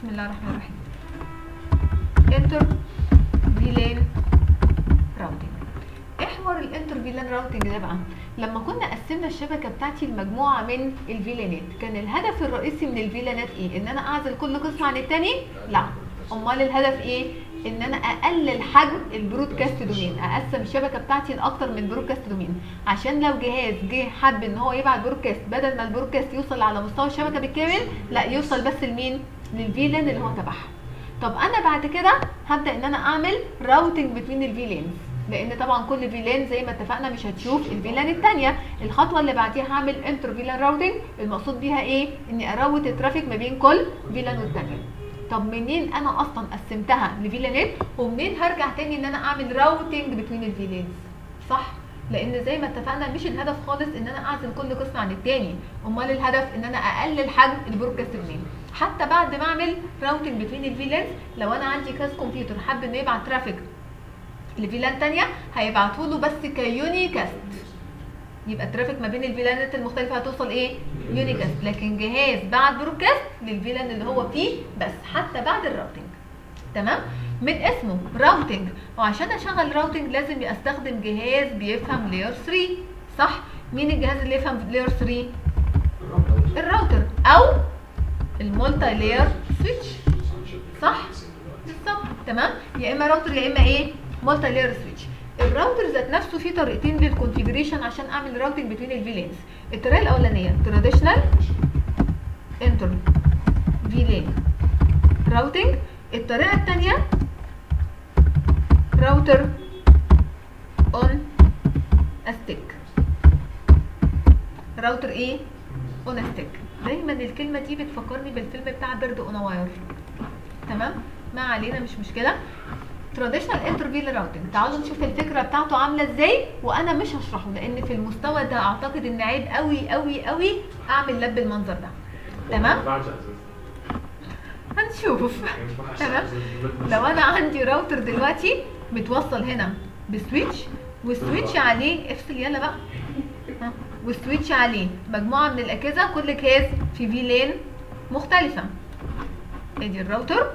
بسم الله الرحمن الرحيم انتر فيلان راوتنج ايه حوار الانتر فيلان راوتنج ده بقى لما كنا قسمنا الشبكه بتاعتي لمجموعه من الفيلانات كان الهدف الرئيسي من الفيلانات ايه ان انا اعزل كل قسم عن التاني لا امال الهدف ايه ان انا اقلل حجم البرودكاست دومين اقسم الشبكه بتاعتي لاكتر من برودكاست دومين عشان لو جهاز جه حب ان هو يبعت برودكاست بدل ما البرودكاست يوصل على مستوى الشبكه بالكامل لا يوصل بس لمين للفيلان اللي هو تبعها طب انا بعد كده هبدا ان انا اعمل راوتنج بين الفيلانز لان طبعا كل فيلان زي ما اتفقنا مش هتشوف الفيلان الثانيه الخطوه اللي بعديها هعمل انتر فيلان راوتنج المقصود بيها ايه اني اراوت الترافيك ما بين كل فيلان والثانيه طب منين انا اصلا قسمتها لفيلانات ومنين هرجع تاني ان انا اعمل راوتنج بين الفيلانز صح لان زي ما اتفقنا مش الهدف خالص ان انا اعزل كل قسم عن التاني امال الهدف ان انا اقلل حجم البرودكاست منين حتى بعد ما اعمل راوتنج بين الفيلانز لو انا عندي كاس كمبيوتر حابب انه يبعت ترافيك لفيلان تانية هيبعتوا له بس كيونيكاست يبقى الترافيك ما بين الفيلانات المختلفة هتوصل ايه؟ يونيكاست لكن جهاز بعت برودكاست للفيلان اللي هو فيه بس حتى بعد الراوتنج تمام؟ من اسمه راوتنج وعشان اشغل راوتنج لازم استخدم جهاز بيفهم لاير 3 صح؟ مين الجهاز اللي يفهم لاير 3؟ الراوتر او المولتي لاير سويتش صح؟ بالظبط تمام؟ يا اما راوتر يا اما ايه؟ مالتي لاير سويتش الراوتر ذات نفسه فيه طريقتين للكونفيجريشن عشان اعمل راوتنج بين الفيلانز الطريقه الاولانيه تراديشنال انتر فيلان راوتنج الطريقه الثانيه راوتر اون استيك راوتر ايه اون استيك دايما الكلمه دي بتفكرني بالفيلم بتاع بيرد اون واير تمام ما علينا مش مشكله تراديشنال انترفيل راوتنج تعالوا نشوف الفكره بتاعته عامله ازاي وانا مش هشرحه لان في المستوى ده اعتقد ان عيب قوي قوي قوي اعمل لاب بالمنظر ده تمام هنشوف تمام لو انا عندي راوتر دلوقتي متوصل هنا بسويتش والسويتش عليه افصل يلا بقى ها والسويتش عليه مجموعه من الاجهزه كل جهاز في فيلان مختلفه ادي الراوتر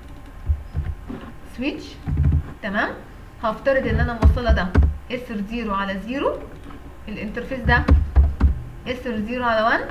سويتش تمام هفترض ان انا موصله ده اس 0 على 0 الانترفيس ده اس 0 على 1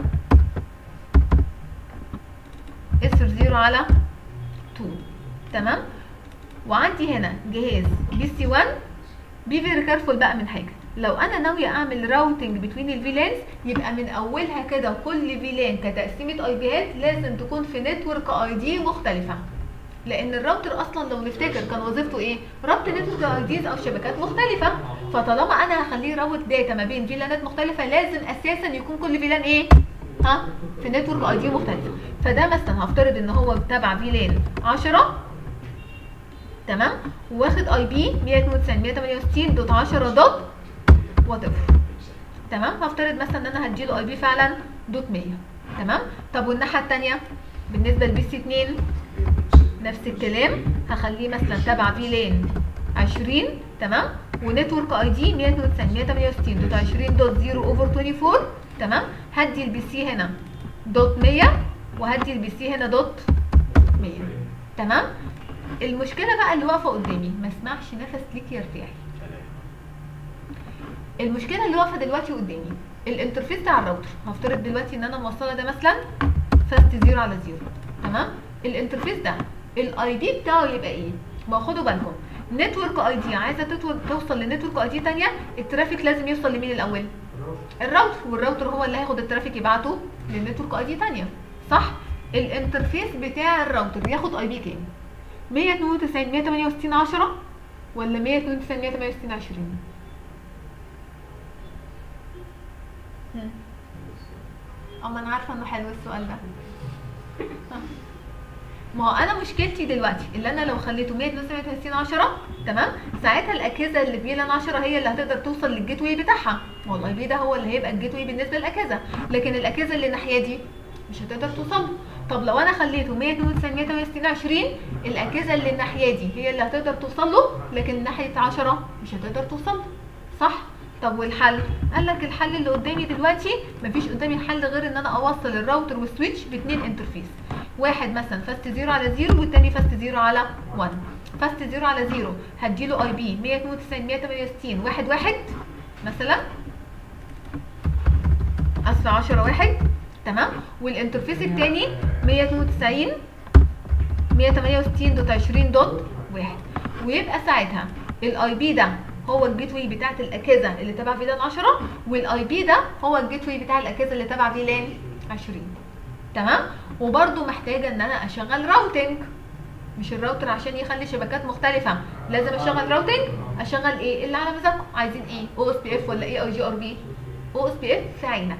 اس 0 على 2 تمام وعندي هنا جهاز بي سي 1 بي فيري كارفول بقى من حاجه لو انا ناويه اعمل راوتنج بين الفيلانز يبقى من اولها كده كل فيلان كتقسيمه اي بيات لازم تكون في نتورك اي دي مختلفه لان الراوتر اصلا لو نفتكر كان وظيفته ايه ربط نتورك اي ديز او شبكات مختلفه فطالما انا هخليه يراوت داتا ما بين فيلانات مختلفه لازم اساسا يكون كل فيلان ايه ها في نتورك اي دي مختلفه فده مثلا هفترض ان هو تبع فيلان 10 تمام واخد اي بي 192 دوت 10 دوت وات ايفر تمام هفترض مثلا ان انا هديله اي بي فعلا دوت 100 تمام طب والناحيه الثانيه بالنسبه لبي سي 2 نفس الكلام هخليه مثلا تبع فيلان 20 تمام ونتورك اي دي 192 168 دوت 20 دوت 0 اوفر 24 تمام هدي البي سي هنا دوت 100 وهدي البي سي هنا دوت 100 تمام المشكله بقى اللي واقفه قدامي ما اسمعش نفس ليك يرتاحي المشكله اللي واقفه دلوقتي قدامي الانترفيس بتاع الراوتر هفترض دلوقتي ان انا موصله ده مثلا فاست 0 على 0 تمام الانترفيس ده الاي دي بتاعه يبقى ايه ما خدوا بالكم نتورك اي دي عايزه توصل لنتورك اي دي ثانيه الترافيك لازم يوصل لمين الاول الراوتر والراوتر هو اللي هياخد الترافيك يبعته للنتورك اي دي ثانيه صح الانترفيس بتاع الراوتر ياخد اي بي كام 192 168 10 ولا 192 168 20 اما انا عارفه انه حلو السؤال ده ما هو انا مشكلتي دلوقتي اللي انا لو خليته 132 10 تمام ساعتها الاجهزه اللي في لان 10 هي اللي هتقدر توصل للجيت واي بتاعها ما هو الاي بي ده هو اللي هيبقى الجيت واي بالنسبه للاجهزه لكن الاجهزه اللي الناحيه دي مش هتقدر توصل طب لو انا خليته 192 168 20 الاجهزه اللي الناحيه دي هي اللي هتقدر توصل له لكن ناحيه 10 مش هتقدر توصل له صح طب والحل قال لك الحل اللي قدامي دلوقتي مفيش قدامي حل غير ان انا اوصل الراوتر والسويتش باثنين انترفيس واحد مثلا فاست زيرو على زيرو والتاني فاست زيرو على 1 فاست زيرو على زيرو هديله اي بي 192 168 واحد واحد مثلا اصل 10 واحد تمام والانترفيس التاني 192 168 دوت 20 دوت واحد ويبقى ساعتها الاي بي ده هو الجيت واي بتاعت الاجهزه اللي تبع فيلان 10 والاي بي ده هو الجيت واي بتاع الاجهزه اللي تبع فيلان 20 تمام وبرده محتاجه ان انا اشغل راوتنج مش الراوتر عشان يخلي شبكات مختلفه لازم اشغل راوتنج اشغل ايه اللي على مزاجكم عايزين ايه او اس بي اف ولا اي اي جي ار بي او اس بي اف في عينك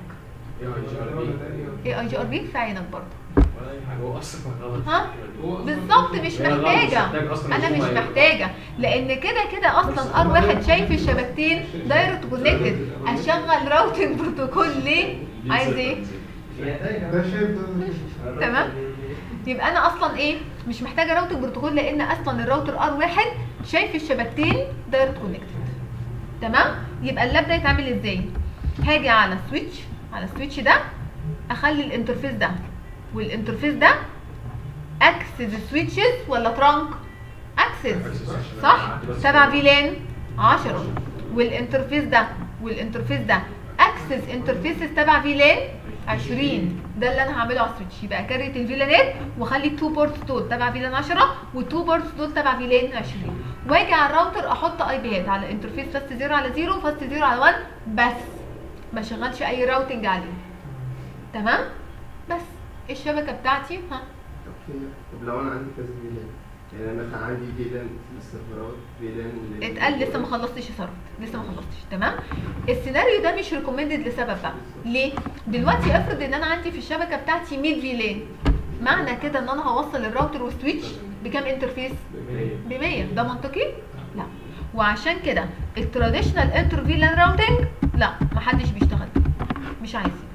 اي اي جي ار بي في عينك برضه هو اصلا غلط ها بالظبط مش لا، لا، مش محتاجه محتاج أصلاً انا يشوف مش هي- محتاجه لان كده كده اصلا ار واحد شايف الشبكتين دايركت كونكتد اشغل راوتنج بروتوكول ليه عايز ايه ده شايف ده تمام يبقى انا اصلا ايه مش محتاجه راوتنج بروتوكول لان اصلا الراوتر ار واحد شايف الشبكتين دايركت كونكتد تمام يبقى اللاب ده يتعمل ازاي هاجي على السويتش على السويتش ده اخلي الانترفيس ده والانترفيس ده اكسس سويتشز ولا ترانك اكسس صح تبع فيلان 10 والانترفيس ده والانترفيس ده اكسس انترفيسز تبع فيلان 20 ده اللي انا هعمله على السويتش يبقى كريت الفيلانات واخلي التو بورتس دول تبع فيلان 10 والتو بورتس دول تبع فيلان 20 واجي على الراوتر احط اي بيات على انترفيس فاست 0 على 0 وفاست 0 على 1 بس ما شغلش اي راوتنج عليه تمام بس الشبكه بتاعتي ها طب في- طب لو انا عندي كذا فيلان يعني انا مثلا عندي فيلان للسيرفرات فيلان لل- اتقال لسه ما خلصتش صرف لسه ما خلصتش تمام السيناريو ده مش ريكومندد لسبب بقى ليه دلوقتي افرض ان انا عندي في الشبكه بتاعتي 100 فيلان معنى كده ان انا هوصل الراوتر والسويتش بكام انترفيس ب 100 ده منطقي لا وعشان كده التراديشنال انتر فيلان راوتنج لا محدش بيشتغل بيه. مش عايزين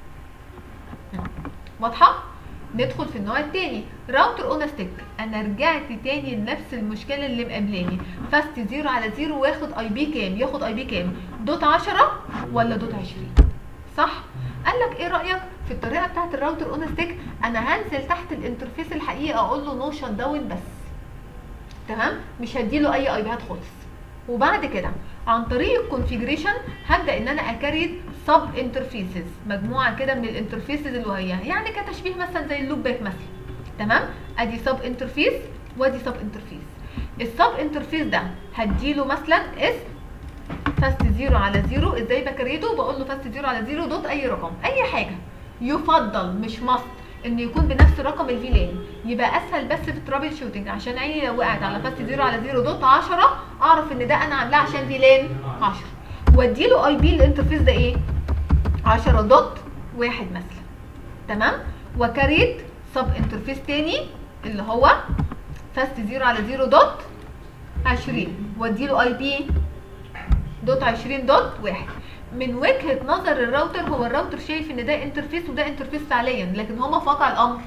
واضحه ندخل في النوع التاني راوتر اون ستيك انا رجعت تاني لنفس المشكله اللي مقابلاني فاست زيرو على زيرو واخد اي بي كام ياخد اي بي كام دوت 10 ولا دوت 20 صح قال لك ايه رايك في الطريقه بتاعت الراوتر اون ستيك انا هنزل تحت الانترفيس الحقيقي اقول له نو شت داون بس تمام مش هديله اي اي بيات خالص وبعد كده عن طريق الكونفيجريشن هبدا ان انا اكريت سب انترفيسز مجموعه كده من الانترفيسز اللي وهي يعني كتشبيه مثلا زي اللوب باك مثلا تمام ادي سب انترفيس وادي سب انترفيس السب انترفيس ده هديله مثلا اسم فاست زيرو على زيرو ازاي بكريته بقول له فاست زيرو على زيرو دوت اي رقم اي حاجه يفضل مش ماست ان يكون بنفس رقم الفيلان يبقى اسهل بس في الترابل شوتنج عشان عيني لو وقعت على فاست زيرو على زيرو دوت 10 اعرف ان ده انا عاملاه عشان فيلان 10 واديله اي بي الانترفيس ده ايه 10 دوت واحد مثلا تمام وكريت سب انترفيس تاني اللي هو فاست زيرو على زيرو دوت 20 واديله اي بي دوت 20 دوت واحد من وجهه نظر الراوتر هو الراوتر شايف ان ده انترفيس وده انترفيس فعليا لكن هما في واقع الامر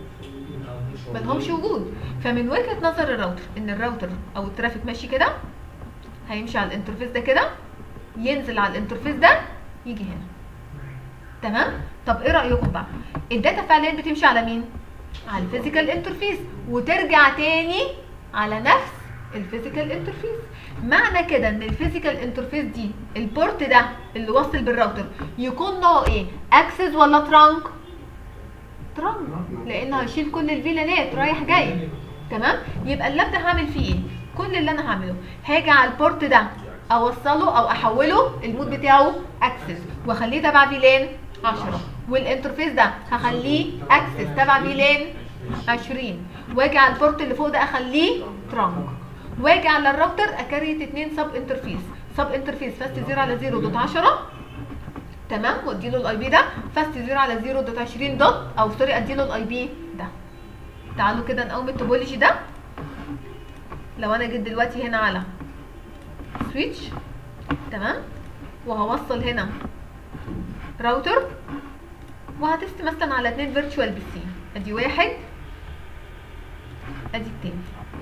ملهمش وجود فمن وجهه نظر الراوتر ان الراوتر او الترافيك ماشي كده هيمشي على الانترفيس ده كده ينزل على الانترفيس ده يجي هنا تمام طب ايه رايكم بقى الداتا فعليا بتمشي على مين على الفيزيكال انترفيس وترجع تاني على نفس الفيزيكال انترفيس معنى كده ان الفيزيكال انترفيس دي البورت ده اللي واصل بالراوتر يكون نوعه ايه اكسس ولا ترانك ترانك لان هيشيل كل الفيلانات رايح جاي تمام يبقى اللاب ده هعمل فيه ايه كل اللي انا هعمله هاجي على البورت ده اوصله او احوله المود بتاعه اكسس واخليه تبع فيلان 10 والانترفيس ده هخليه اكسس تبع فيلان 20 واجي على البورت اللي فوق ده اخليه ترانك واجي على الراوتر اكريت اتنين سب انترفيس سب انترفيس فاست 0 على 0 دوت 10 تمام واديله الاي بي ده فاست 0 على 0 دوت 20 دوت او سوري اديله الاي بي ده تعالوا كده نقوم التوبولوجي ده لو انا جيت دلوقتي هنا على سويتش تمام وهوصل هنا راوتر وهتست مثلا على اتنين فيرتشوال بي سي ادي واحد ادي التاني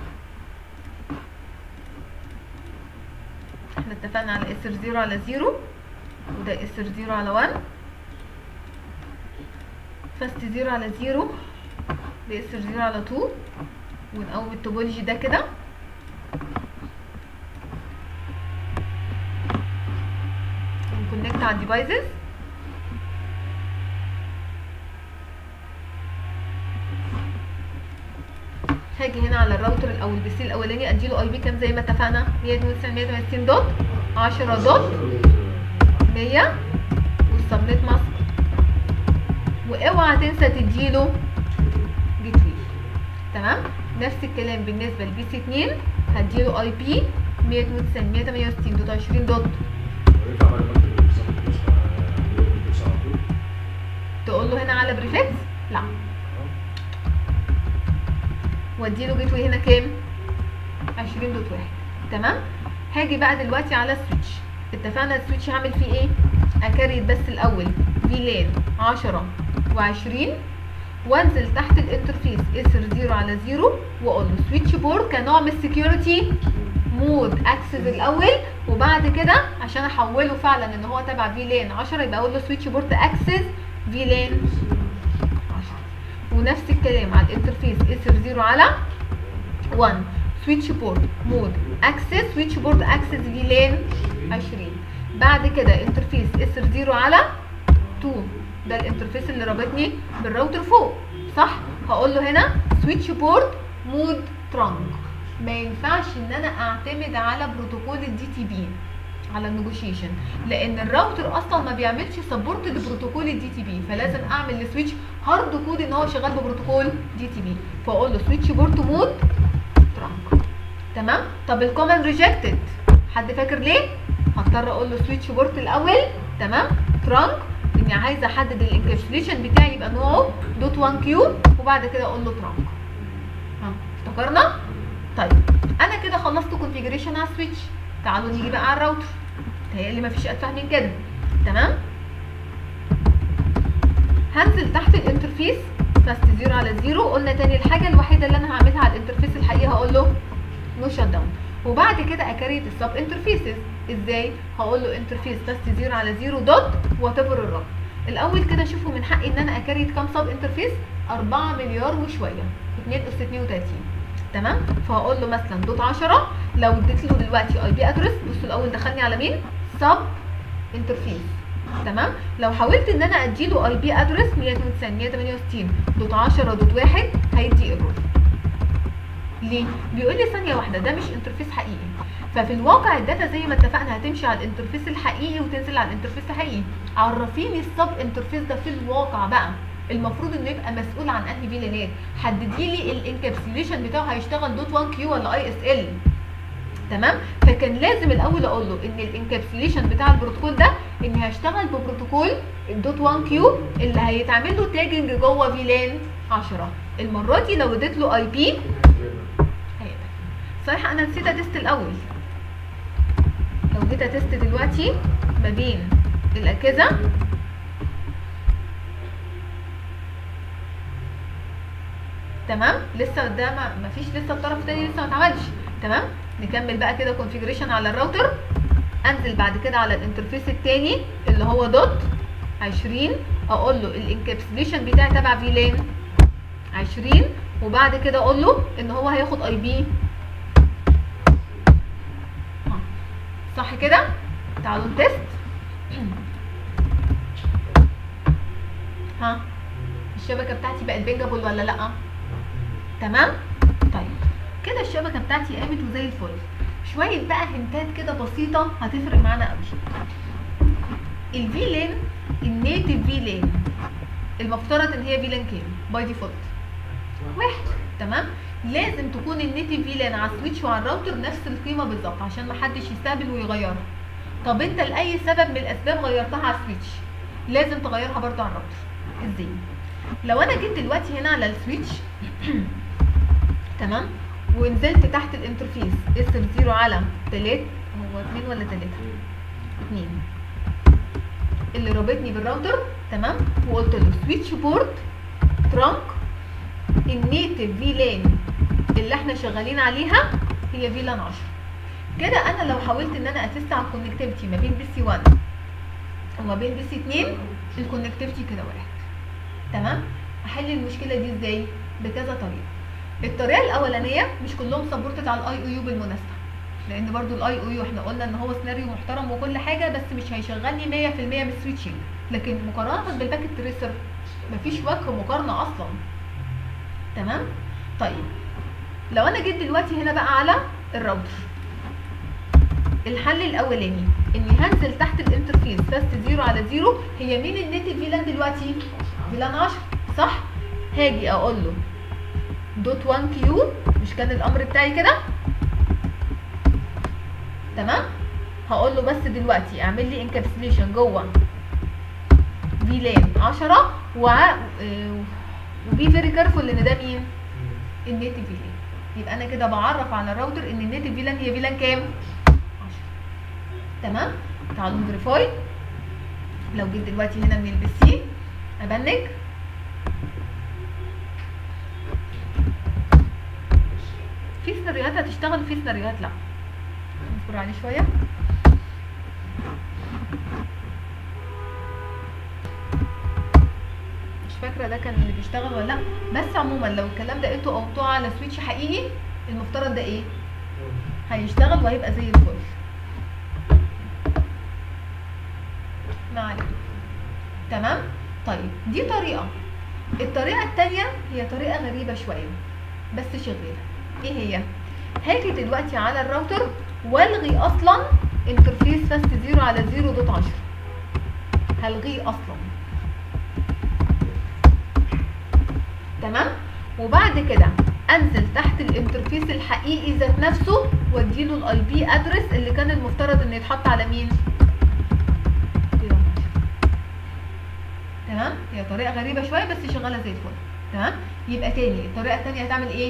احنا اتفقنا على اسر زيرو على زيرو وده اسر زيرو على وان فاست زيرو على زيرو بيأثر زيرو على 2 ونقوم التوبولوجي ده كده ونكونكت على الديفايسز هاجي هنا على الراوتر او البي سي الاولاني اديله اي بي كام زي ما اتفقنا 192 168 دوت 10 دوت 100 والسبنت ماسك واوعى تنسى تديله جيت وي تمام نفس الكلام بالنسبه لبي سي 2 هديله اي بي 192 168 دوت 20 دوت وينفع بعد ما اكتب النظام النسخة يقول النسخة على طول؟ تقول له هنا على بريفكس لا واديله جيت واي هنا كام 20 دوت واحد تمام هاجي بقى دلوقتي على السويتش اتفقنا السويتش هعمل فيه ايه اكريت بس الاول في لان 10 و20 وانزل تحت الانترفيس اسر 0 على 0 واقول له سويتش بورد كنوع من السكيورتي مود اكسس الاول وبعد كده عشان احوله فعلا ان هو تبع في لان 10 يبقى اقول له سويتش بورد اكسس في لان 10 ونفس الكلام على الانترفيس اسر 0 على 1 سويتش بورد مود اكسس سويتش بورد اكسس في لان 20 بعد كده انترفيس اسر 0 على 2 ده الانترفيس اللي رابطني بالراوتر فوق صح هقول له هنا سويتش بورد مود ترانك ما ينفعش ان انا اعتمد على بروتوكول الدي تي بي على النيجوشيشن لان الراوتر اصلا ما بيعملش سبورت لبروتوكول الدي تي بي فلازم اعمل لسويتش هارد كود ان هو شغال ببروتوكول دي تي بي فاقول له سويتش بورت مود ترانك تمام طب الكومن ريجكتد حد فاكر ليه هضطر اقول له سويتش بورت الاول تمام ترانك اني عايزه احدد الانكابسوليشن بتاعي يبقى نوعه دوت 1 كيو وبعد كده اقول له ترانك ها افتكرنا طيب انا كده خلصت كونفيجريشن على السويتش تعالوا نيجي بقى على الراوتر تهيألي مفيش اتفه من كده تمام هنزل تحت الانترفيس فاست زيرو على زيرو قلنا تاني الحاجه الوحيده اللي انا هعملها على الانترفيس الحقيقه هقول له نو شت داون وبعد كده اكريت السب انترفيسز ازاي هقول له انترفيس فاست زيرو على زيرو دوت وات ايفر الرقم الاول كده شوفوا من حقي ان انا اكريت كام سب انترفيس 4 مليار وشويه 2 اس 32 تمام فهقول له مثلا دوت 10 لو اديت له دلوقتي اي بي ادرس بصوا الاول دخلني على مين سب انترفيس تمام لو حاولت ان انا اديله اي بي ادرس 192 168 دوت 10 دوت 1 هيدي ايرور ليه بيقول لي ثانيه واحده ده مش انترفيس حقيقي ففي الواقع الداتا زي ما اتفقنا هتمشي على الانترفيس الحقيقي وتنزل على الانترفيس الحقيقي عرفيني السب انترفيس ده في الواقع بقى المفروض انه يبقى مسؤول عن انهي فيلانات حددي لي الانكابسوليشن بتاعه هيشتغل دوت 1 كيو ولا اي اس ال تمام فكان لازم الاول اقول له ان الانكابسوليشن بتاع البروتوكول ده ان هيشتغل ببروتوكول الدوت 1 كيو اللي هيتعمل له تاجنج جوه فيلان 10 المره دي لو اديت له اي بي هيقبل صحيح انا نسيت اتست الاول لو جيت اتست دلوقتي ما بين الاجهزه تمام لسه قدام مفيش لسه الطرف التاني لسه ما اتعملش تمام نكمل بقى كده كونفيجريشن على الراوتر انزل بعد كده على الانترفيس التاني اللي هو دوت 20 اقول له الانكابسوليشن بتاعي تبع فيلان 20 وبعد كده اقول له ان هو هياخد اي بي صح كده تعالوا نتست ها الشبكه بتاعتي بقت بينجابل ولا لا تمام طيب كده الشبكه بتاعتي قامت وزي الفل شويه بقى هنتات كده بسيطه هتفرق معانا قوي الفي لين النيتف في لين المفترض ان هي في لين كام باي ديفولت واحد تمام لازم تكون النيتف في لان على السويتش وعلى الراوتر نفس القيمه بالظبط عشان محدش يستقبل ويغيرها طب انت لاي سبب من الاسباب غيرتها على السويتش لازم تغيرها برضو على الراوتر ازاي لو انا جيت دلوقتي هنا على السويتش تمام ونزلت تحت الانترفيس اس 0 على 3 هو 2 ولا 3 2 اللي رابطني بالراوتر تمام وقلت له سويتش بورت ترانك النيتف في لان اللي احنا شغالين عليها هي في لان 10 كده انا لو حاولت ان انا اتست على الكونكتيفيتي ما بين بي سي 1 وما بين بي سي 2 الكونكتيفيتي كده واحد تمام احل المشكله دي ازاي بكذا طريقه الطريقه الاولانيه مش كلهم سبورتد على الاي او يو بالمناسبه لان برضو الاي او يو احنا قلنا ان هو سيناريو محترم وكل حاجه بس مش هيشغلني 100% من السويتشنج لكن مقارنه بالباكيت تريسر مفيش وجه مقارنه اصلا تمام طيب لو انا جيت دلوقتي هنا بقى على الراوتر الحل الاولاني اني هنزل تحت الانترفيس فاست زيرو على زيرو هي مين النيتف فيلان دلوقتي فيلان 10 صح هاجي اقول له دوت 1 كيو مش كان الامر بتاعي كده تمام هقول له بس دلوقتي اعمل لي انكابسوليشن جوه فيلان 10 و وبي فيري كارفول ان ده مين النيتف فيلان يبقى انا كده بعرف على الراوتر ان النيتف فيلان هي فيلان كام 10 تمام تعالوا نفيريفاي لو جيت دلوقتي هنا من البي سي ابنج في سيناريوهات هتشتغل وفي سيناريوهات لا نصبر عليه شويه مش فاكره ده كان اللي بيشتغل ولا لا بس عموما لو الكلام ده انتوا قمتوه على سويتش حقيقي المفترض ده ايه هيشتغل وهيبقى زي الفل ما علينا تمام طيب دي طريقه الطريقه التانية هي طريقه غريبه شويه بس شغاله ايه هي هاجي دلوقتي على الراوتر والغي اصلا انترفيس فاست زيرو على زيرو دوت عشرة هلغيه اصلا تمام وبعد كده انزل تحت الانترفيس الحقيقي ذات نفسه واديله الاي بي ادرس اللي كان المفترض انه يتحط على مين تمام هي طريقه غريبه شويه بس شغاله زي الفل تمام يبقى تاني الطريقه التانية هتعمل ايه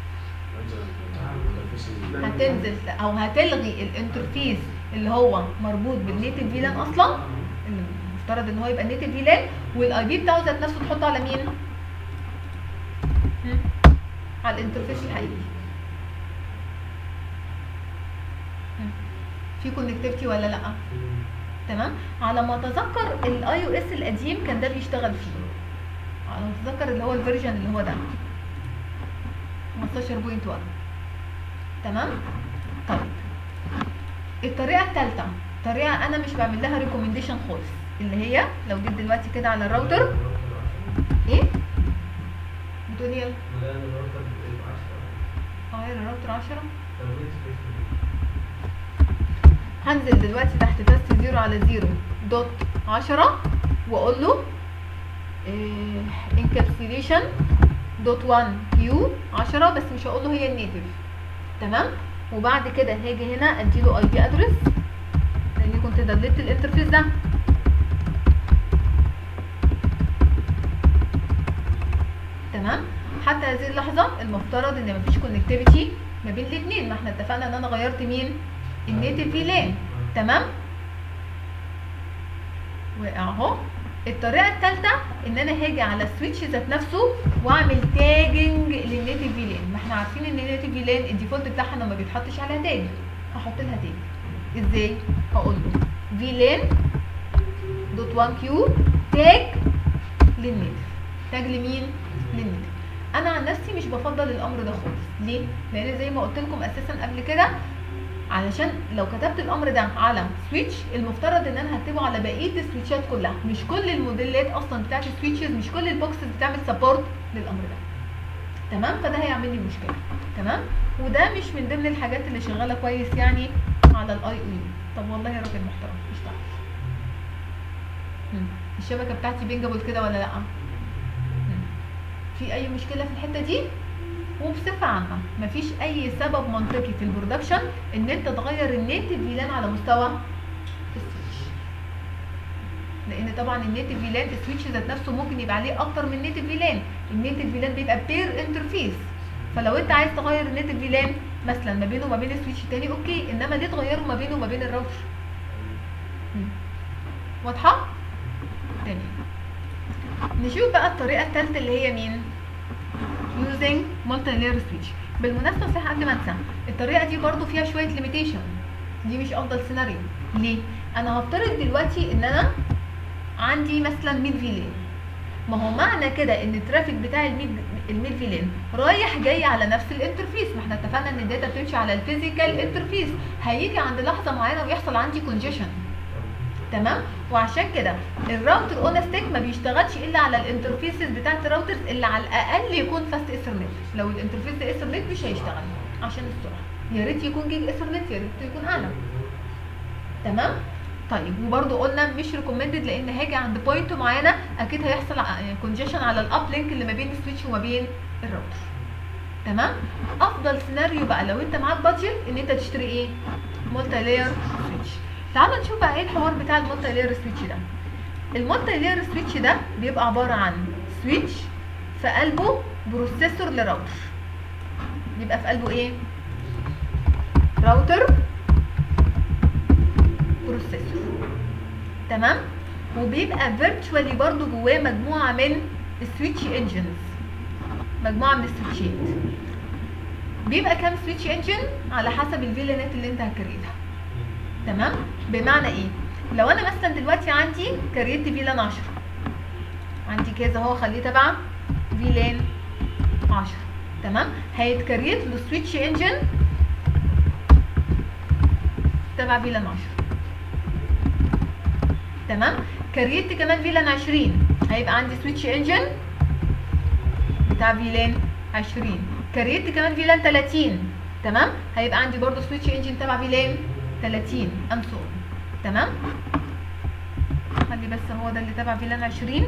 هتنزل او هتلغي الانترفيس اللي هو مربوط بالنيتف فيلان اصلا اللي المفترض ان هو يبقى النيتف فيلان والاي بي بتاعه ذات نفسه تحطه على مين هم؟ على الانترفيس الحقيقي هم. في كونكتيفيتي ولا لا تمام على ما اتذكر الاي او اس القديم كان ده بيشتغل فيه على ما اتذكر اللي هو الفيرجن اللي هو ده 15.1 تمام طيب الطريقه الثالثه طريقه انا مش بعمل لها ريكومنديشن خالص اللي هي لو جيت دلوقتي كده على الراوتر ايه بتقول ايه غير الراوتر 10 هنزل دلوقتي تحت تست زيرو على زيرو دوت 10 واقول له انكابسيليشن دوت 1 كيو 10 بس مش هقول له هي النيتف تمام وبعد كده هاجي هنا اديله اي بي ادرس لاني كنت دلت الانترفيس ده تمام حتى هذه اللحظه المفترض ان مفيش كونكتيفيتي ما بين الاثنين ما احنا اتفقنا ان انا غيرت مين النيتف فيلان تمام وقع اهو الطريقه الثالثه ان انا هاجي على السويتش ذات نفسه واعمل تاجنج للنيتف فيلان ما احنا عارفين ان النيتف فيلان الديفولت بتاعها انه ما بيتحطش عليها تاج هحط لها تاج ازاي هقول له فيلان دوت 1 كيو تاج للنيتف تاج لمين للنيتف انا عن نفسي مش بفضل الامر ده خالص ليه لان زي ما قلت لكم اساسا قبل كده علشان لو كتبت الامر ده على سويتش المفترض ان انا هكتبه على بقيه السويتشات كلها مش كل الموديلات اصلا بتاعت السويتشز مش كل البوكسز بتعمل سبورت للامر ده تمام فده هيعمل لي مشكله تمام وده مش من ضمن الحاجات اللي شغاله كويس يعني على الاي او يو طب والله يا راجل محترم مش تعرف الشبكه بتاعتي بينجابل كده ولا لا مم. في اي مشكله في الحته دي وبصفه عامه مفيش اي سبب منطقي في البرودكشن ان انت تغير النيتف فيلان على مستوى السويتش لان طبعا النيتف فيلان السويتش ذات نفسه ممكن يبقى عليه اكتر من نيتف فيلان النيتف فيلان بيبقى بير انترفيس فلو انت عايز تغير النيتف فيلان مثلا ما بينه وما بين السويتش التاني اوكي انما ليه تغيره ما بينه وما بين الراوتر مم. واضحه تاني نشوف بقى الطريقه الثالثه اللي هي مين using multi layer switch بالمناسبه صح قبل ما انسى الطريقه دي برضو فيها شويه ليميتيشن دي مش افضل سيناريو ليه انا هفترض دلوقتي ان انا عندي مثلا 100 فيلان ما هو معنى كده ان الترافيك بتاع ال 100 الميل فيلان رايح جاي على نفس الانترفيس ما احنا اتفقنا ان الداتا بتمشي على الفيزيكال انترفيس هيجي عند لحظه معينه ويحصل عندي كونجيشن تمام وعشان كده الراوتر اون ستيك ما بيشتغلش الا على الانترفيسز بتاعت الراوترز اللي على الاقل يكون فاست ايثرنت لو الانترفيس ده ايثرنت مش هيشتغل عشان السرعه يا ريت يكون جيج ايثرنت يا ريت يكون اعلى تمام طيب وبرده قلنا مش ريكومندد لان هاجي عند بوينت معينه اكيد هيحصل كونجيشن على الاب لينك اللي ما بين السويتش وما بين الراوتر تمام افضل سيناريو بقى لو انت معاك بادجت ان انت تشتري ايه مولتي لاير سويتش تعالوا نشوف بقى ايه الحوار بتاع المولتي لاير سويتش ده المولتي لاير سويتش ده بيبقى عباره عن سويتش في قلبه بروسيسور لراوتر يبقى في قلبه ايه راوتر بروسيسور تمام وبيبقى فيرتشوالي برضو جواه مجموعه من السويتش انجنز مجموعه من السويتشات بيبقى كام سويتش انجن على حسب الفيلانات اللي انت هتكريتها تمام بمعنى ايه لو انا مثلا دلوقتي عندي كريت فيلان 10 عندي كذا اهو خليه تبع فيلان 10 تمام هيتكريت له سويتش انجن تبع فيلان 10 تمام كريت كمان فيلان 20 هيبقى عندي سويتش انجن بتاع فيلان 20 كريت كمان فيلان 30 تمام هيبقى عندي برضو سويتش انجن تبع فيلان 30 امسون تمام خلي بس هو ده اللي تبع فيلان 20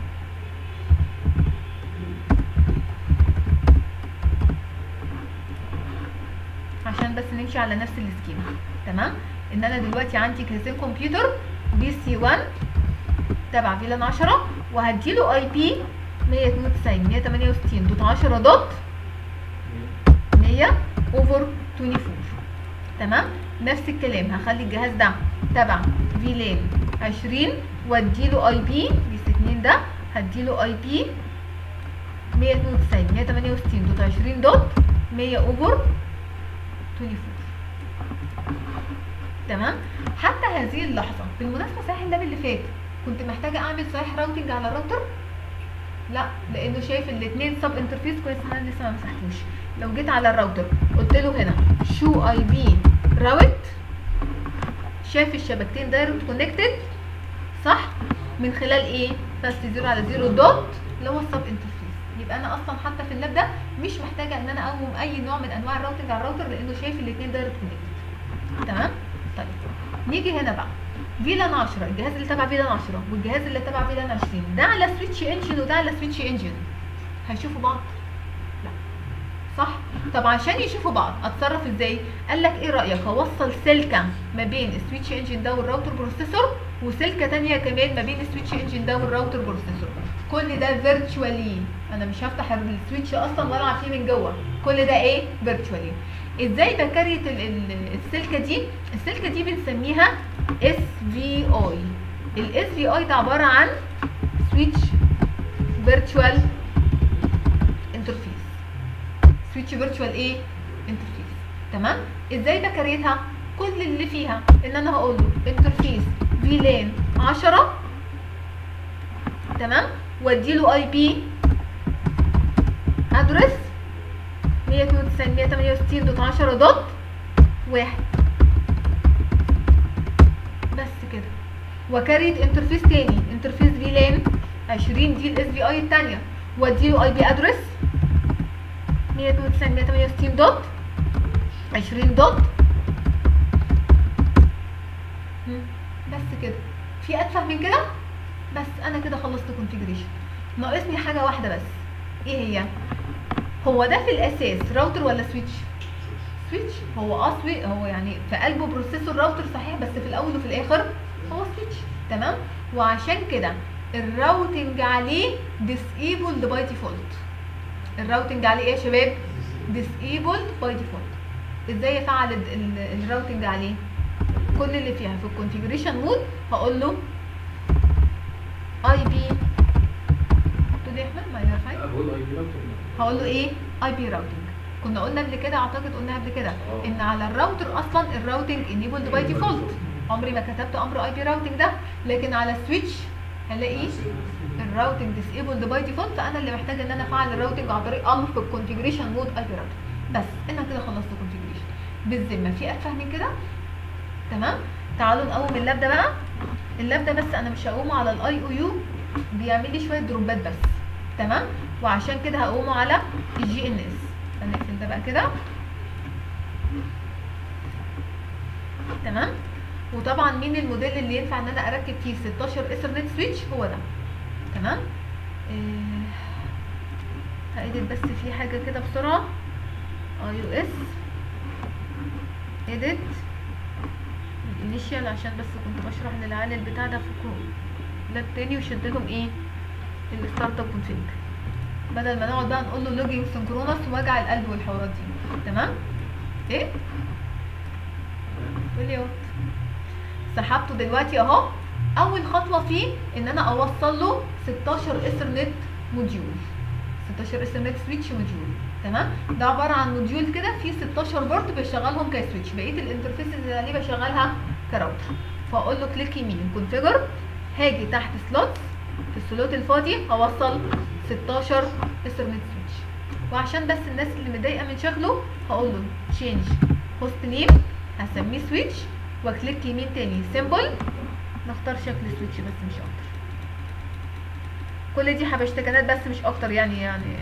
عشان بس نمشي على نفس السكيما تمام ان انا دلوقتي عندي كيسين كمبيوتر بي سي 1 تبع فيلان 10 وهديله اي بي 192 168 دوت 10 دوت 100 اوفر 24 تمام نفس الكلام هخلي الجهاز ده تبع فيلان 20 واديله اي بي بي 2 ده هديله اي بي 192 168 دوت 20 دوت 100 اوفر 24 تمام حتى هذه اللحظه بالمناسبه صحيح اللاب اللي فات كنت محتاجه اعمل صحيح راوتنج على الراوتر لا لانه شايف الاثنين سب انترفيس كويس ان انا لسه ما مسحتوش لو جيت على الراوتر قلت له هنا شو اي بي راوت شاف الشبكتين دايركت كونكتد صح من خلال ايه فاست زيرو على زيرو دوت اللي هو السب انترفيس يبقى انا اصلا حتى في اللاب ده مش محتاجه ان انا اقوم اي نوع من انواع الراوتنج على الراوتر لانه شايف الاثنين دايركت كونكتد تمام طيب نيجي هنا بقى فيلان 10 الجهاز اللي تبع فيلان 10 والجهاز اللي تبع فيلان 20 ده على سويتش انجن وده على سويتش انجن هيشوفوا بعض لا صح طب عشان يشوفوا بعض اتصرف ازاي قال لك ايه رايك اوصل سلكه ما بين السويتش انجن ده والراوتر بروسيسور وسلكه تانية كمان ما بين السويتش انجن ده والراوتر بروسيسور كل ده فيرتشوالي انا مش هفتح السويتش اصلا ولا العب فيه من جوه كل ده ايه فيرتشوالي ازاي بكريت ال- ال- السلكه دي السلكه دي بنسميها اس في اي الاس في اي ده عباره عن سويتش فيرتشوال انترفيس سويتش فيرتشوال ايه انترفيس تمام ازاي بكريتها كل اللي فيها ان انا هقول له انترفيس فيلان 10 تمام وادي له اي بي ادرس 192 168 دوت 10 دوت واحد بس كده وكريت انترفيس تاني انترفيس فيلان 20 دي الاس في اي التانية وادي له اي بي ادرس 192 168 دوت 20 دوت مم. بس كده في اتفه من كده بس انا كده خلصت كونفيجريشن ناقصني حاجه واحده بس ايه هي هو ده في الاساس راوتر ولا سويتش سويتش هو اه سوي هو يعني في قلبه بروسيسور راوتر صحيح بس في الاول وفي الاخر هو سويتش تمام وعشان كده الراوتنج عليه disabled باي ديفولت الراوتنج عليه ايه يا شباب disabled باي ديفولت ازاي افعل ال- ال- الراوتنج عليه كل اللي فيها في الكونفيجريشن مود هقول له اي بي تقول ايه يا احمد ما ينفعش لا بقول اي بي راوتر هقول له ايه اي بي راوتنج كنا قلنا قبل كده اعتقد قلنا قبل كده آه. ان على الراوتر اصلا الراوتنج انيبلد باي ديفولت عمري ما كتبت امر اي بي راوتنج ده لكن على السويتش هلاقي الراوتنج ديسيبلد باي ديفولت فانا اللي محتاجه ان انا افعل الراوتنج عن طريق امر في الكونفيجريشن مود اي بي راوتر بس انا كده خلصت الكونفيجريشن بالذمه في افهم من كده تمام تعالوا نقوم اللاب ده بقى اللاب ده بس انا مش هقومه على الاي او يو بيعمل لي شويه دروبات بس تمام وعشان كده هقومه على الجي ان اس هنقفل ده بقى كده تمام وطبعا مين الموديل اللي ينفع ان انا اركب فيه 16 ايثرنت سويتش هو ده تمام آه، هأديت بس في حاجه كده بسرعه اي او اس اديت الانيشال عشان بس كنت بشرح للعيال البتاع ده في كروم لاب تاني وشد لهم ايه الستارت اب كونفيج بدل ما نقعد بقى نقول له لوجينج سنكرونس ووجع القلب والحوارات دي تمام ايه قول لي اهو سحبته دلوقتي اهو اول خطوه فيه ان انا اوصل له 16 ايثرنت موديول 16 ايثرنت سويتش موديول تمام ده عباره عن موديول كده فيه 16 بورت بشغلهم كسويتش بقيه الانترفيسز اللي عليه بشغلها كراوتر فاقول له كليك يمين كونفيجر هاجي تحت سلوت في السلوت الفاضي هوصل 16 ايثرنت سويتش وعشان بس الناس اللي متضايقه من شكله هقول له تشينج هوست نيم هسميه سويتش واكليك يمين تاني سيمبل نختار شكل سويتش بس مش اكتر كل دي حبشتكنات بس مش اكتر يعني يعني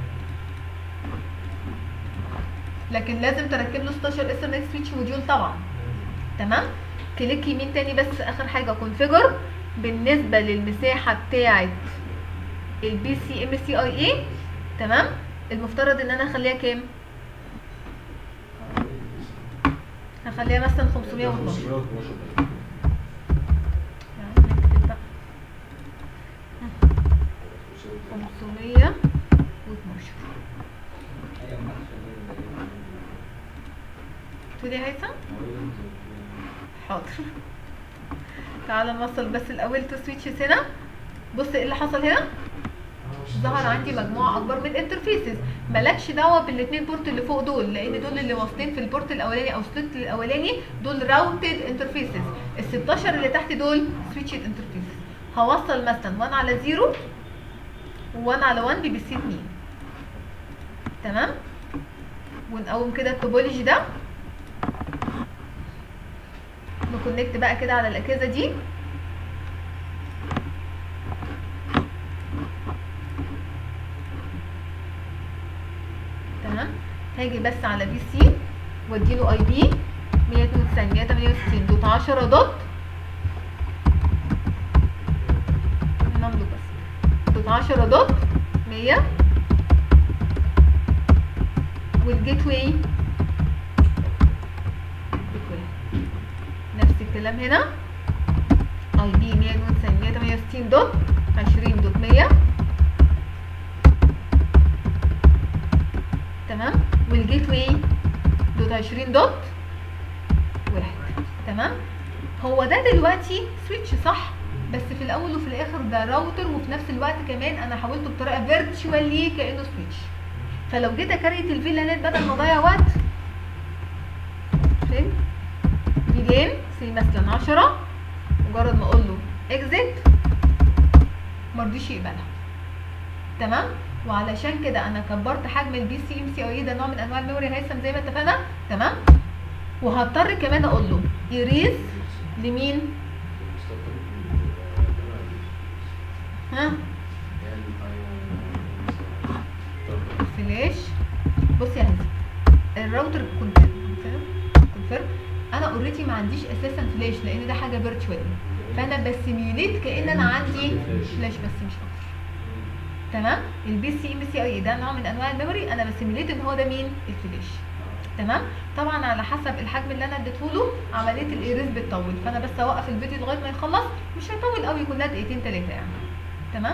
لكن لازم تركب له 16 اس ام اس سويتش موديول طبعا تمام كليك يمين تاني بس اخر حاجه كونفيجر بالنسبه للمساحه بتاعه البي سي ام سي اي اي تمام المفترض ان انا اخليها كام هخليها مثلا 512 يعني نكتب بقى 512 تقولي يا هيثم حاضر تعالى نوصل بس الاول تو سويتشز هنا بص ايه اللي حصل هنا ظهر عندي مجموعه اكبر من الانترفيسز مالكش دعوه بالاثنين بورت اللي فوق دول لان دول اللي واصلين في البورت الاولاني او السلوت الاولاني دول راوتد انترفيسز ال 16 اللي تحت دول سويتشد انترفيسز هوصل مثلا 1 على 0 و1 على 1 بي بي سي 2 تمام ونقوم كده التوبولوجي ده نكونكت بقى كده على الاجهزه دي تمام هاجي بس على بي سي واديله اي بي 192 168 دوت 10 دوت نملك بس دوت 10 دوت 100 والجيت واي نفس الكلام هنا اي بي 192 168 دوت 20 دوت 100 تمام والجيت واي دوت 20 دوت واحد تمام هو ده دلوقتي سويتش صح بس في الاول وفي الاخر ده راوتر وفي نفس الوقت كمان انا حولته بطريقه فيرتشوالي كانه سويتش فلو جيت اكريت الفيلانات بدل ما اضيع وقت فين فيلان سي مثلا 10 مجرد ما اقول له اكزيت مرضيش يقبلها تمام وعلشان كده انا كبرت حجم البي سي ام سي اي ده نوع من انواع الميموري هيثم زي ما اتفقنا تمام وهضطر كمان اقول له يريز لمين ها فلاش بص يا هندسه الراوتر كونفيرم انا اوريدي ما عنديش اساسا فلاش لان ده حاجه فيرتشوال فانا بسيميوليت كان انا عندي فلاش بس مش اكتر تمام البي سي ام سي اي ده نوع من انواع الميموري انا بسيميوليت ان هو ده مين الفلاش تمام طبعا على حسب الحجم اللي انا اديته له عمليه الايريز بتطول فانا بس اوقف الفيديو لغايه ما يخلص مش هيطول قوي كلها دقيقتين ثلاثه يعني تمام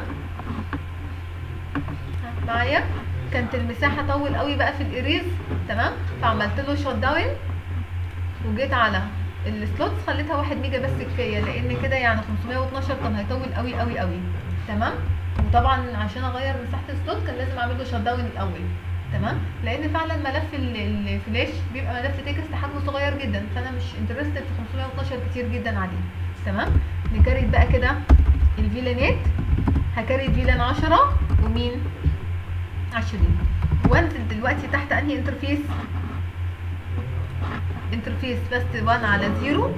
ها، معايا كانت المساحه طول قوي بقى في الايريز تمام فعملت له شوت داون وجيت على السلوتس خليتها 1 ميجا بس كفايه لان كده يعني 512 كان هيطول قوي قوي قوي تمام وطبعا عشان اغير مساحه السلوت كان لازم اعمل له شوت داون الاول تمام لان فعلا ملف ال- الفلاش بيبقى ملف تكست حجمه صغير جدا فانا مش انترستد في 512 كتير جدا عليه تمام نكريت بقى كده الفيلانات هكريت فيلان 10 ومين 20 وانزل دلوقتي تحت انهي انترفيس انترفيس فاست 1 على 0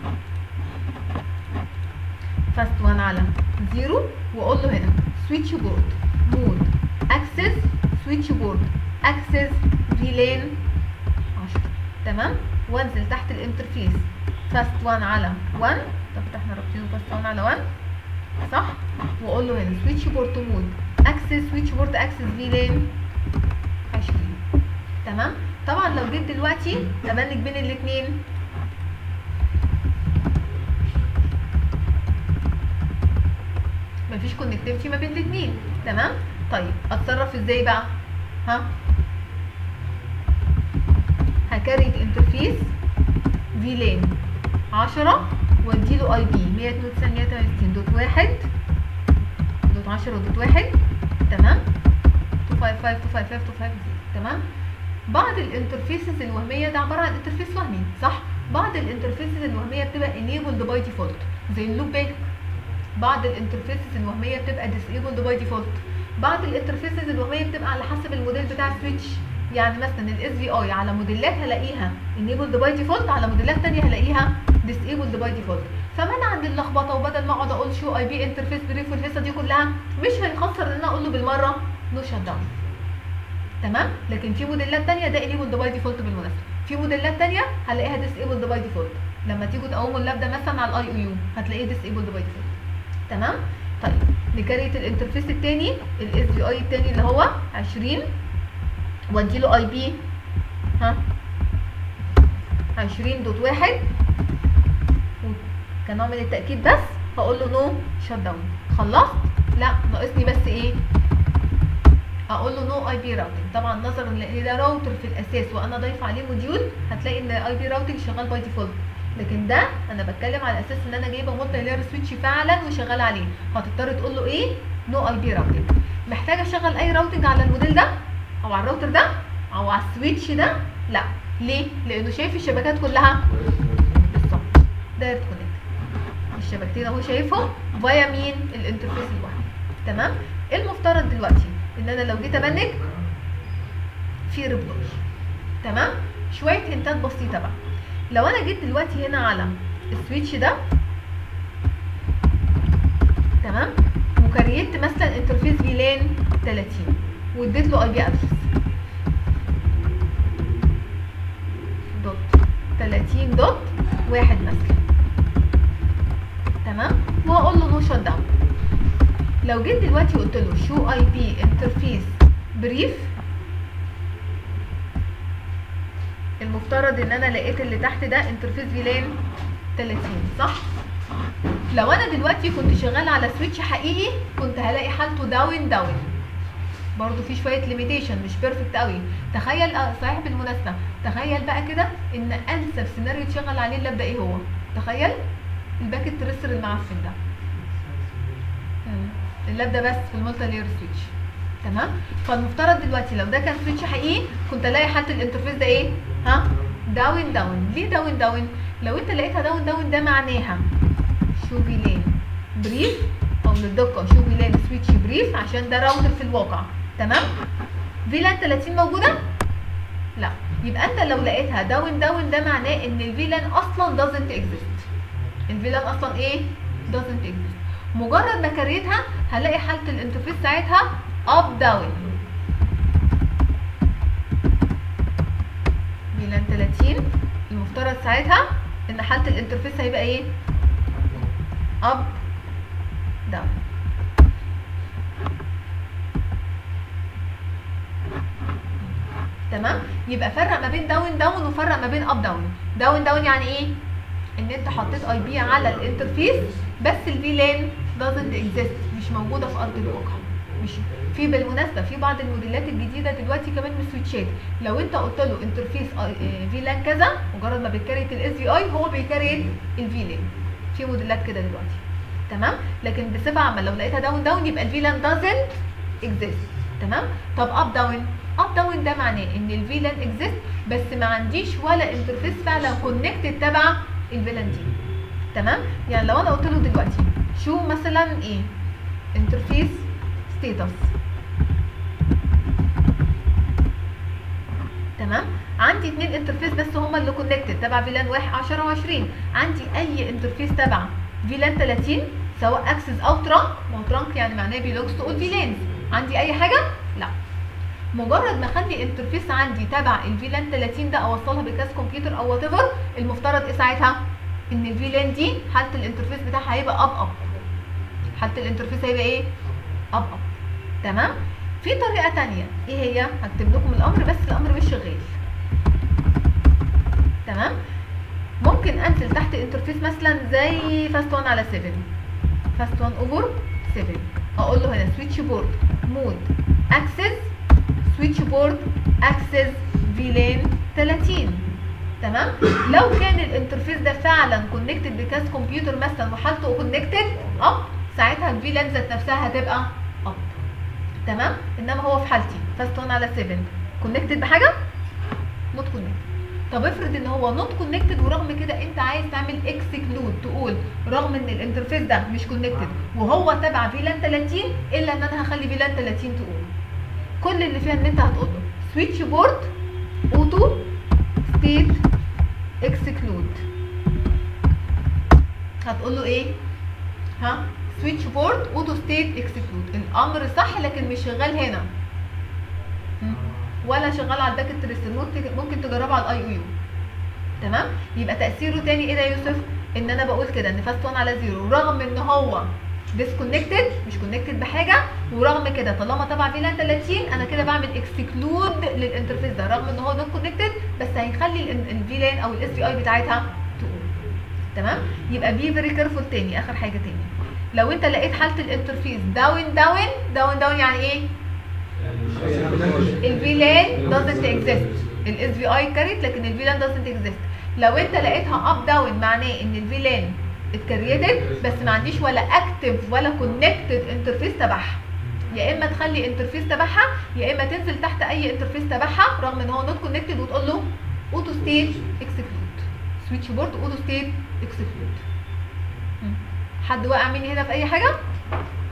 فاست 1 على 0 واقول له هنا سويتش بورد مود اكسس سويتش بورد اكسس فيلان 10 تمام وانزل تحت الانترفيس فاست 1 على 1 طب احنا رابطينه فاست 1 على 1 صح واقول له هنا سويتش بورد مود اكسس سويتش بورد اكسس فيلان 20 تمام طبعا لو جيت دلوقتي ابنج بين الاثنين مفيش كونكتيفيتي ما بين الاثنين تمام طيب اتصرف ازاي بقى ها هكريت انترفيس فيلان 10 واديله اي بي 192 دوت 1 دوت 10 دوت 1 تمام 255 255 255 تمام بعض الانترفيسز الوهميه ده عباره عن انترفيس وهمي صح بعض الانترفيسز الوهميه بتبقى enabled باي ديفولت زي اللوب باك بعض الانترفيسز الوهميه بتبقى disabled باي ديفولت بعض الانترفيسز الوهميه بتبقى على حسب الموديل بتاع السويتش يعني مثلا الاس في اي على موديلات هلاقيها enabled باي ديفولت على موديلات ثانيه هلاقيها disabled باي ديفولت فمنع من اللخبطه وبدل ما اقعد اقول شو اي بي انترفيس بريف والهيصه دي كلها مش هيخسر ان انا اقول له بالمره نو شت داون تمام لكن في موديلات تانية ده enabled باي ديفولت بالمناسبه في موديلات تانية هلاقيها disabled باي ديفولت لما تيجوا تقوموا اللاب ده مثلا على الاي او يو هتلاقيه disabled باي ديفولت تمام طيب نكريت الانترفيس التاني الاس في اي التاني اللي هو 20 وادي له اي بي ها 20 دوت واحد كنوع من التاكيد بس هقول له نو شت داون خلصت لا ناقصني بس ايه اقول له نو اي بي راوتنج طبعا نظرا لان ده راوتر في الاساس وانا ضايفه عليه موديول هتلاقي ان اي بي راوتنج شغال باي ديفولت لكن ده انا بتكلم على اساس ان انا جايبه مالتي لاير سويتش فعلا وشغال عليه هتضطر تقول له ايه نو اي بي راوتنج محتاجه اشغل اي راوتنج على الموديل ده او على الراوتر ده او على السويتش ده لا ليه لانه شايف الشبكات كلها بالظبط دايركت كونكت الشبكتين اهو شايفهم فيا مين الانترفيس الواحد تمام المفترض دلوقتي ان انا لو جيت ابنج في ريبلاي تمام شويه هنتات بسيطه بقى لو انا جيت دلوقتي هنا على السويتش ده تمام وكريت مثلا انترفيس فيلان 30 واديت له اي بي ادرس دوت 30 دوت واحد مثلا تمام وهقول له نو شت داون لو جيت دلوقتي قلت له شو اي بي انترفيس بريف المفترض ان انا لقيت اللي تحت ده انترفيس فيلان 30 صح لو انا دلوقتي كنت شغال على سويتش حقيقي كنت هلاقي حالته داون داون برضو في شويه ليميتيشن مش بيرفكت قوي تخيل آه صحيح بالمناسبه تخيل بقى كده ان انسب سيناريو تشغل عليه اللاب ده ايه هو تخيل الباكت تريسر المعفن ده مم. اللاب ده بس في المالتي لاير سويتش تمام فالمفترض دلوقتي لو ده كان سويتش حقيقي كنت الاقي حاله الانترفيس ده ايه ها داون داون ليه داون داون لو انت لقيتها داون داون ده معناها شو فيلان بريف او للدقه شو فيلان سويتش بريف عشان ده راوتر في الواقع تمام فيلان 30 موجوده لا يبقى انت لو لقيتها داون داون ده معناه ان الفيلان اصلا doesn't exist الفيلان اصلا ايه doesn't exist مجرد ما كريتها هلاقي حاله الانترفيس ساعتها اب داون فيلان 30 المفترض ساعتها ان حاله الانترفيس هيبقى ايه اب داون تمام يبقى فرق ما بين داون داون وفرق ما بين اب داون داون داون يعني ايه ان انت حطيت اي بي على الانترفيس بس الفي لان doesn't exist مش موجوده في ارض الواقع مش في بالمناسبه في بعض الموديلات الجديده دلوقتي كمان من السويتشات لو انت قلت له انترفيس في لان كذا مجرد ما بيكريت الاس في اي هو بيكريت الفي لان في موديلات كده دلوقتي تمام لكن بصفه عامه لو لقيتها داون داون يبقى الفي لان doesn't exist تمام طب اب داون اب داون ده معناه ان الفيلان اكزيست بس ما عنديش ولا انترفيس فعلا كونكتد تبع الفيلان دي تمام يعني لو انا قلت له دلوقتي شو مثلا ايه انترفيس ستيتس تمام عندي اتنين انترفيس بس هما اللي كونكتد تبع فيلان 1 10 و20 عندي اي انترفيس تبع فيلان 30 سواء اكسس او ترانك ما هو ترانك يعني معناه بيلوكس تو اول فيلانز عندي اي حاجه لا مجرد ما اخلي انترفيس عندي تبع الفيلان 30 ده اوصلها بكاس كمبيوتر او وات ايفر المفترض ايه ساعتها ان الفيلان دي حاله الانترفيس بتاعها هيبقى اب اب حاله الانترفيس هيبقى ايه اب اب تمام في طريقه تانية ايه هي هكتب لكم الامر بس الامر مش شغال تمام ممكن انزل تحت انترفيس مثلا زي فاست 1 على 7 فاست 1 اوفر 7 اقول له هنا سويتش بورد مود اكسس سويتش بورد اكسس فيلان 30 تمام لو كان الانترفيس ده فعلا كونكتد بكاس كمبيوتر مثلا وحالته كونكتد اب ساعتها الفيلان ذات نفسها هتبقى اب تمام انما هو في حالتي فاست 1 على 7 كونكتد بحاجه نوت كونكتد طب افرض ان هو نوت كونكتد ورغم كده انت عايز تعمل اكسكلود تقول رغم ان الانترفيس ده مش كونكتد وهو تبع فيلان 30 الا ان انا هخلي فيلان 30 تقول كل اللي فيها ان انت هتقول له سويتش بورد اوتو ستيت اكسكلود هتقول له ايه ها سويتش بورد اوتو ستيت اكسكلود الامر صح لكن مش شغال هنا مم. ولا شغال على الباكت تريستر ممكن ممكن تجربه على الاي او يو تمام يبقى تاثيره تاني ايه ده يا يوسف ان انا بقول كده ان فاست 1 على 0 رغم ان هو ديسكونكتد مش كونكتد بحاجه ورغم كده طالما تبع فيلان 30 انا كده بعمل اكسكلود للانترفيس ده رغم ان هو نوت كونكتد بس هيخلي الفيلان او الاس بي اي بتاعتها تقول تمام يبقى بي فيري كيرفول تاني اخر حاجه تاني لو انت لقيت حاله الانترفيس داون داون داون داون يعني ايه الفيلان doesn't exist الاس في اي كاريت لكن الفيلان doesn't exist لو انت لقيتها اب داون معناه ان الفيلان اتكريتد بس ما عنديش ولا اكتف ولا كونكتد انترفيس تبعها يا اما تخلي انترفيس تبعها يا اما تنزل تحت اي انترفيس تبعها رغم ان هو نوت كونكتد وتقول له اوتو ستيت اكسكلود سويتش بورد اوتو ستيت اكسكلود حد وقع مني هنا في اي حاجه